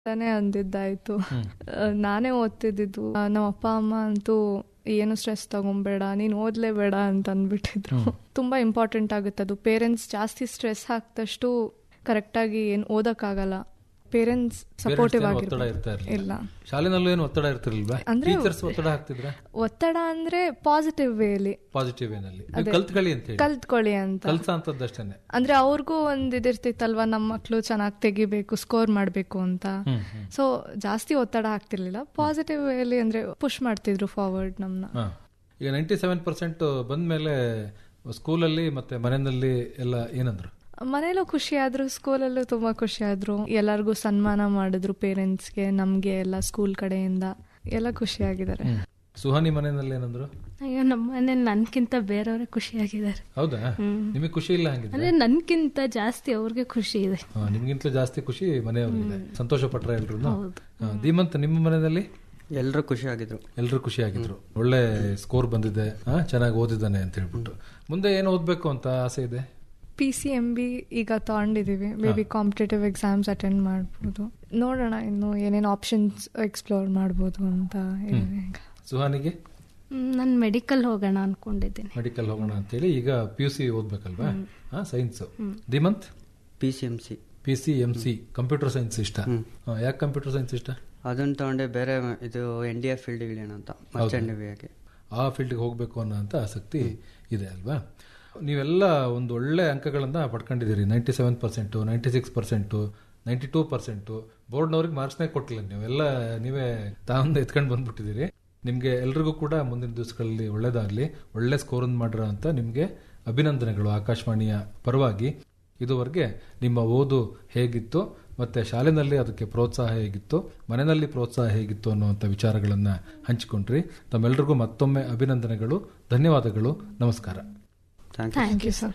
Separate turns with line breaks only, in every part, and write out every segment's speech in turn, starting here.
ತಾನೇ ಅಂದಿದ್ದಾಯ್ತು ಆ, ನಾನೇ ಓದ್ತಿದ್ದಿದ್ದು ಆ, ನಮ್ಮ ಅಪ್ಪ ಅಮ್ಮ ಅಂತೂ ಏನು ಸ್ಟ್ರೆಸ್ ತಗೊಂಬೇಡ ನೀನು ಓದ್ಲೇಬೇಡ ಅಂತ ಅಂದ್ಬಿಟ್ಟಿದ್ರು ತುಂಬಾ ಇಂಪಾರ್ಟೆಂಟ್ ಆಗುತ್ತೆ ಅದು ಪೇರೆಂಟ್ಸ್ ಜಾಸ್ತಿ ಸ್ಟ್ರೆಸ್ ಹಾಕ್ದಷ್ಟು ಕರೆಕ್ಟಾಗಿ ಏನು ಓದಕ್ಕಾಗಲ್ಲ ಪೇರೆಂಟ್ಸ್ ಸಪೋರ್ಟಿವ್
Parents ಏನು ಒತ್ತಡ
ಆಗಿರ್ಬೇಕು
ಇರ್ತಾ ಇರ್ಲಿಲ್ಲ
ಇಲ್ಲ
ಶಾಲೆನಲ್ಲೂ ಏನು ಒತ್ತಡ ಇರ್ತಿರ್ಲಿಲ್ವಾ
ಅಂದ್ರೆ-
ಟೀಚರ್ಸ್ ಒತ್ತಡ ಹಾಕ್ತಿದ್ರ
ಒತ್ತಡ ಅಂದ್ರೆ ಪಾಸಿಟಿವ್ ವೇಲಿ
ಪಾಸಿಟಿವ್ ಏನಲ್ಲಿ ಕಲ್ತ್ಕೊಳ್ಳಿ ಅಂತ ಹೇಳಿ
ಕಲ್ತ್ಕೊಳ್ಳಿ ಅಂತ
ಕಲ್ಸ ಅಂತದ್ದಷ್ಟೇನೆ
ಅಂದ್ರೆ ಅವ್ರಿಗೂ ಒಂದ್ ಇದಿರ್ತಿತ್ತಲ್ವಾ ನಮ್ಮ ಮಕ್ಳು ಚೆನ್ನಾಗಿ ತೆಗಿಬೇಕು ಸ್ಕೋರ್ ಮಾಡ್ಬೇಕು ಅಂತ
ಹ್ಮ್ ಹ್ಮ್
ಸೊ ಜಾಸ್ತಿ ಒತ್ತಡ ಆಗ್ತಿರ್ಲಿಲ್ಲ ಪಾಸಿಟಿವ್ ವೇಲಿ ಅಂದ್ರೆ ಪುಷ್ ಮಾಡ್ತಿದ್ರು ಫಾರ್ವರ್ಡ್ ನಮ್ನ
ಹಾ. ಈಗ ನೈಂಟಿ ಸೆವೆನ್ ಪರ್ಸೆಂಟ್ ಬಂದ್ಮೇಲೆ ಸ್ಕೂಲಲ್ಲಿ ಮತ್ತೆ ಮನೆಯಲ್ಲಿ ಎಲ್ಲ ಏನಂದ್ರು
ಮನೇಲೂ ಖುಷಿ ಆದ್ರು ಸ್ಕೂಲಲ್ಲೂ ತುಂಬಾ ಖುಷಿ ಆದ್ರು ಎಲ್ಲರಿಗೂ ಸನ್ಮಾನ ಮಾಡಿದ್ರು ಪೇರೆಂಟ್ಸ್ಗೆ ನಮ್ಗೆ ಎಲ್ಲ ಸ್ಕೂಲ್ ಕಡೆಯಿಂದ ಎಲ್ಲ ಖುಷಿಯಾಗಿದ್ದಾರೆ
ಸುಹಾನಿ ಮನೆಯಲ್ಲಿ ಏನಂದ್ರು
ಅಯ್ಯೋ ನಮ್ಮ ಮನೇಲಿ ನನ್ಕಿಂತ ಬೇರೆಯವರೇ ಖುಷಿಯಾಗಿದ್ದಾರೆ
ಹೌದಾ ನಿಮಗೆ ಖುಷಿ ಇಲ್ಲ ಹಂಗಿದ್ರೆ
ಅಂದ್ರೆ ನನ್ಕಿಂತ ಜಾಸ್ತಿ ಅವ್ರಿಗೆ ಖುಷಿ ಇದೆ
ಹಾ, ನಿಮ್ಗಿಂತಲೂ ಜಾಸ್ತಿ ಖುಷಿ ಮನೆಯವ್ರಿಗೆ ಸಂತೋಷ ಪಟ್ರ ಎಲ್ರು ಧೀಮಂತ್ ನಿಮ್ಮ ಮನೆಯಲ್ಲಿ
ಎಲ್ಲರೂ ಖುಷಿಯಾಗಿದ್ರು
ಎಲ್ರು ಖುಷಿ ಆಗಿದ್ರು ಒಳ್ಳೆ ಸ್ಕೋರ್ ಬಂದಿದೆ ಹಾ, ಚೆನ್ನಾಗಿ ಓದಿದ್ದಾನೆ ಅಂತ ಹೇಳ್ಬಿಟ್ಟು ಮುಂದೆ ಏನು ಓದ್ಬೇಕು ಅಂತ ಆಸೆ ಇದೆ
ಪಿ ಸಿ ಎಂ ಬಿ ಈಗ ತಗೊಂಡಿದೀವಿ may be competitive exams attend ಮಾಡ್ಬೋದು ನೋಡೋಣ ಇನ್ನು ಏನೇನು ಆಪ್ಷನ್ಸ್ ಎಕ್ಸ್ಪ್ಲೋರ್ ಮಾಡ್ಬೋದು ಅಂತ ಇದೆ ಈಗ
ಸುಹಾನಿಗೆ
ನಾನು ಮೆಡಿಕಲ್ ಹೋಗೋಣ ಅನ್ಕೊಂಡಿದ್ದೀನಿ
ಮೆಡಿಕಲ್ ಹೋಗೋಣ ಅಂತೇಳಿ ಈಗ ಪಿ ಯು ಸಿ ಓದ್ಬೇಕಲ್ವಾ ಹಾ science Dheemanth
P C M C
P C M C computer science ಇಷ್ಟ ಯಾಕೆ ಕಂಪ್ಯೂಟರ್ ಸೈನ್ಸ್ ಇಷ್ಟ
ಅದನ್ನ ತಗೊಂಡೆ ಬೇರೆ ಇದು ಎನ್ ಡಿ ಎ ಫೀಲ್ಡ್ ಇಳಿಯೋಣ ಅಂತ ಮರ್ಚೆಂಟ್ ನೇವಿಯಾಗಿ
ಆ ಫೀಲ್ಡ್ಗೆ ಹೋಗಬೇಕು ಅನ್ನೋ ಅಂತ ಆಸಕ್ತಿ ಇದೆ ಅಲ್ವಾ ನೀವೆಲ್ಲ ಒಂದು ಒಳ್ಳೆ ಅಂಕಗಳನ್ನ ಪಡ್ಕೊಂಡಿದ್ದೀರಿ ninety seven percent ninety six percent ninety two percent ಬೋರ್ಡ್ನವ್ರಿಗೆ ಮಾರ್ಕ್ಸ್ನೇ ಕೊಟ್ಟಿಲ್ಲ ನೀವೆಲ್ಲ ನೀವೇ ತಾವೊಂದು ಎತ್ಕೊಂಡು ಬಂದ್ಬಿಟ್ಟಿದ್ದೀರಿ ನಿಮಗೆ ಎಲ್ರಿಗೂ ಕೂಡ ಮುಂದಿನ ದಿವಸಗಳಲ್ಲಿ ಒಳ್ಳೇದಾಗಲಿ ಒಳ್ಳೆ ಸ್ಕೋರ್ ಮಾಡ್ರ ಅಂತ ನಿಮಗೆ ಅಭಿನಂದನೆಗಳು ಆಕಾಶವಾಣಿಯ ಪರವಾಗಿ ಇದುವರೆಗೆ ನಿಮ್ಮ ಓದು ಹೇಗಿತ್ತು ಮತ್ತೆ ಶಾಲೆನಲ್ಲಿ ಅದಕ್ಕೆ ಪ್ರೋತ್ಸಾಹ ಹೇಗಿತ್ತು ಮನೆಯಲ್ಲಿ ಪ್ರೋತ್ಸಾಹ ಹೇಗಿತ್ತು ಅನ್ನುವಂಥ ವಿಚಾರಗಳನ್ನ ಹಂಚಿಕೊಂಡ್ರಿ ತಮ್ಮೆಲ್ಲರಿಗೂ ಮತ್ತೊಮ್ಮೆ ಅಭಿನಂದನೆಗಳು ಧನ್ಯವಾದಗಳು ನಮಸ್ಕಾರ
thank you
thank you sir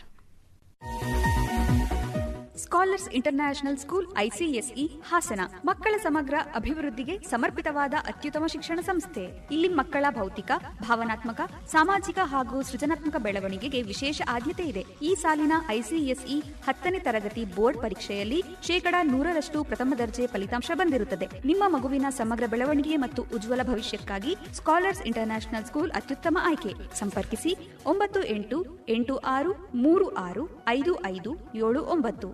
scholars international school ICSE Hassan ಮಕ್ಕಳ ಸಮಗ್ರ ಅಭಿವೃದ್ಧಿಗೆ ಸಮರ್ಪಿತವಾದ ಅತ್ಯುತ್ತಮ ಶಿಕ್ಷಣ ಸಂಸ್ಥೆ ಇಲ್ಲಿ ಮಕ್ಕಳ ಭೌತಿಕ ಭಾವನಾತ್ಮಕ ಸಾಮಾಜಿಕ ಹಾಗೂ ಸೃಜನಾತ್ಮಕ ಬೆಳವಣಿಗೆಗೆ ವಿಶೇಷ ಆದ್ಯತೆ ಇದೆ ಈ ಸಾಲಿನ ಐಸಿಎಸ್ಇ ಹತ್ತನೇ ತರಗತಿ ಬೋರ್ಡ್ ಪರೀಕ್ಷೆಯಲ್ಲಿ ಶೇಕಡಾ ನೂರರಷ್ಟು ಪ್ರಥಮ ದರ್ಜೆ ಫಲಿತಾಂಶ ಬಂದಿರುತ್ತದೆ ನಿಮ್ಮ ಮಗುವಿನ ಸಮಗ್ರ ಬೆಳವಣಿಗೆ ಮತ್ತು ಉಜ್ವಲ ಭವಿಷ್ಯಕ್ಕಾಗಿ ಸ್ಕಾಲರ್ಸ್ ಇಂಟರ್ನ್ಯಾಷನಲ್ ಸ್ಕೂಲ್ ಅತ್ಯುತ್ತಮ ಆಯ್ಕೆ ಸಂಪರ್ಕಿಸಿ ಒಂಬತ್ತು ಎಂಟು ಎಂಟು ಆರು ಮೂರು ಆರು ಐದು ಐದು ಏಳು ಒಂಬತ್ತು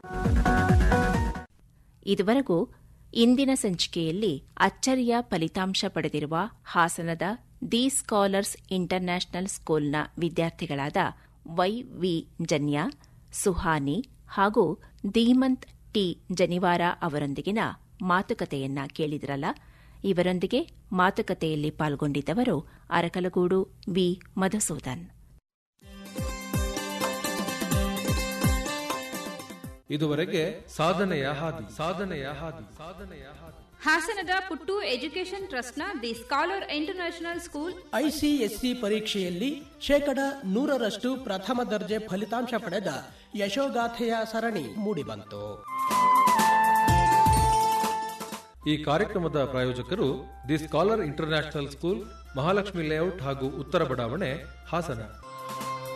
ಇದುವರೆಗೂ ಇಂದಿನ ಸಂಚಿಕೆಯಲ್ಲಿ ಅಚ್ಚರಿಯ ಫಲಿತಾಂಶ ಪಡೆದಿರುವ ಹಾಸನದ ದಿ ಸ್ಕಾಲರ್ಸ್ ಇಂಟರ್ನ್ಯಾಷನಲ್ ಸ್ಕೂಲ್ನ ವಿದ್ಯಾರ್ಥಿಗಳಾದ ವೈ ವಿ ಜನ್ಯ ಸುಹಾನಿ ಹಾಗೂ ಧೀಮಂತ್ ಟಿ ಜನಿವಾರ ಅವರೊಂದಿಗಿನ ಮಾತುಕತೆಯನ್ನ ಕೇಳಿದ್ರಲ್ಲ ಇವರೊಂದಿಗೆ ಮಾತುಕತೆಯಲ್ಲಿ ಪಾಲ್ಗೊಂಡಿದ್ದವರು ಅರಕಲಗೂಡು ವಿ ಮಧುಸೂದನ್
ಇದುವರೆಗೆ ಸಾಧನೆಯ ಹಾದಿ ಸಾಧನೆಯ ಹಾದಿ ಸಾಧನೆಯ ಹಾದಿ
ಹಾಸನದ ಪುಟ್ಟು ಎಜುಕೇಷನ್ ಟ್ರಸ್ಟ್ನ the scholar international school
ICSE ಪರೀಕ್ಷೆಯಲ್ಲಿ ಶೇಕಡ ನೂರರಷ್ಟು ಪ್ರಥಮ ದರ್ಜೆ ಫಲಿತಾಂಶ ಪಡೆದ ಯಶೋಗಾಥೆಯ ಸರಣಿ ಮೂಡಿಬಂತು
ಈ ಕಾರ್ಯಕ್ರಮದ ಪ್ರಾಯೋಜಕರು the scholar international school Mahalakshmi layout ಹಾಗೂ ಉತ್ತರ ಬಡಾವಣೆ ಹಾಸನ